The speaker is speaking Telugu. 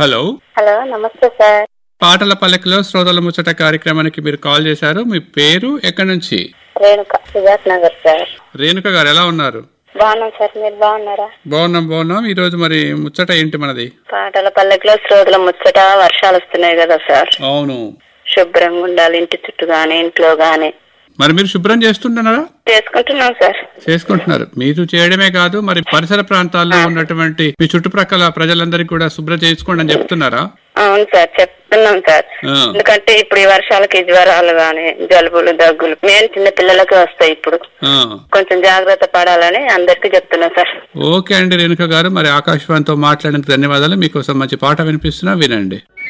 హలో హలో నమస్తే సార్ పాటల పల్లెకిలో శ్రోతల ముచ్చట కార్యక్రమానికి మీరు కాల్ చేశారు మీ పేరు ఎక్కడి నుంచి రేణుక సుజాత్ నగర్ సార్ రేణుక గారు ఎలా ఉన్నారు బాగున్నాం సార్ మీరు బాగున్నారా బాగున్నాం బాగున్నాం ఈ రోజు మరి ముచ్చట ఏంటి మనది పాటల పల్లెకిలో శ్రోతల ముచ్చట వర్షాలు వస్తున్నాయి కదా సార్ అవును శుభ్రంగా ఉండాలి ఇంటి చుట్టూ గాని ఇంట్లో గాని మరి మీరు శుభ్రం చేస్తుంటున్నారా చేసుకుంటున్నాం సార్ చేసుకుంటున్నారు మీరు చేయడమే కాదు మరి పరిసర ప్రాంతాల్లో ఉన్నటువంటి మీ చుట్టుప్రక్కల ప్రజలందరికీ కూడా శుభ్రం చేసుకోండి అని చెప్తున్నారా అవును సార్ చెప్తున్నాం సార్ ఆ. ఎందుకంటే ఇప్పుడు ఈ వర్షాలకి జ్వరాలు గాని జలుబులు దగ్గులు మేము చిన్న పిల్లలకి వస్తాయి ఇప్పుడు ఆ. కొంచెం జాగ్రత్త పడాలని అందరికీ చెప్తున్నాం సార్ ఓకే అండి రేణుక గారు మరి ఆకాశవాణితో మాట్లాడినందుకు ధన్యవాదాలు మీకోసం మంచి పాట వినిపిస్తున్నా వినండి